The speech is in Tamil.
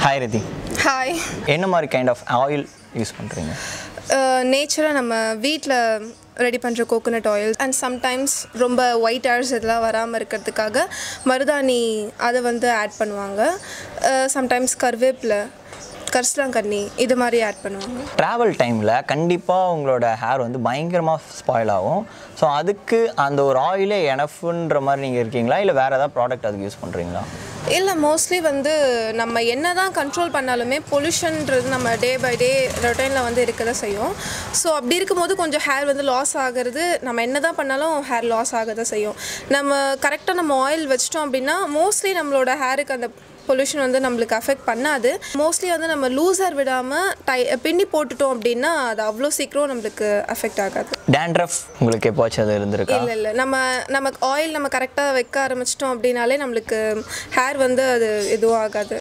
ஹாய் ரதி ஹாய் என்ன மாதிரி கைண்ட் ஆஃப் ஆயில் யூஸ் பண்ணுறீங்க நேச்சராக நம்ம வீட்டில் ரெடி பண்ணுற கோகோனட் ஆயில் அண்ட் சம்டைம்ஸ் ரொம்ப ஒயிட் ஹேர்ஸ் இதெல்லாம் வராமல் இருக்கிறதுக்காக மருதாணி அதை வந்து ஆட் பண்ணுவாங்க சம்டைம்ஸ் கருவேப்பிலை கரிசலாங்கண்ணி இது மாதிரி ஆட் பண்ணுவாங்க ட்ராவல் டைமில் கண்டிப்பாக உங்களோட ஹேர் வந்து பயங்கரமாக ஸ்பாயில் ஆகும் ஸோ அதுக்கு அந்த ஒரு ஆயிலே எனஃப்ன்ற மாதிரி நீங்கள் இருக்கீங்களா இல்லை வேறு ஏதாவது ப்ராடக்ட் அதுக்கு யூஸ் பண்ணுறீங்களா இல்லை மோஸ்ட்லி வந்து நம்ம என்ன தான் கண்ட்ரோல் பண்ணாலுமே பொல்யூஷன்ன்றது நம்ம டே பை டே ரொட்டீனில் வந்து இருக்க தான் செய்யும் ஸோ அப்படி இருக்கும்போது கொஞ்சம் ஹேர் வந்து லாஸ் ஆகிறது நம்ம என்ன தான் பண்ணாலும் ஹேர் லாஸ் ஆக தான் செய்யும் நம்ம கரெக்டாக நம்ம ஆயில் வச்சிட்டோம் அப்படின்னா மோஸ்ட்லி நம்மளோட ஹேருக்கு அந்த பொல்யூஷன் வந்து நம்மளுக்கு அஃபெக்ட் பண்ணாது மோஸ்ட்லி வந்து நம்ம லூசர் விடாமல் டை பின்னி போட்டுட்டோம் அப்படின்னா அது அவ்வளோ சீக்கிரம் நம்மளுக்கு அஃபெக்ட் ஆகாது டேண்ட்ரஃப் உங்களுக்கு எப்போச்சும் அது இருந்திருக்கா இல்லை இல்லை நம்ம நமக்கு ஆயில் நம்ம கரெக்டாக வைக்க ஆரம்பிச்சிட்டோம் அப்படின்னாலே நம்மளுக்கு ஹேர் வந்து அது எதுவும் ஆகாது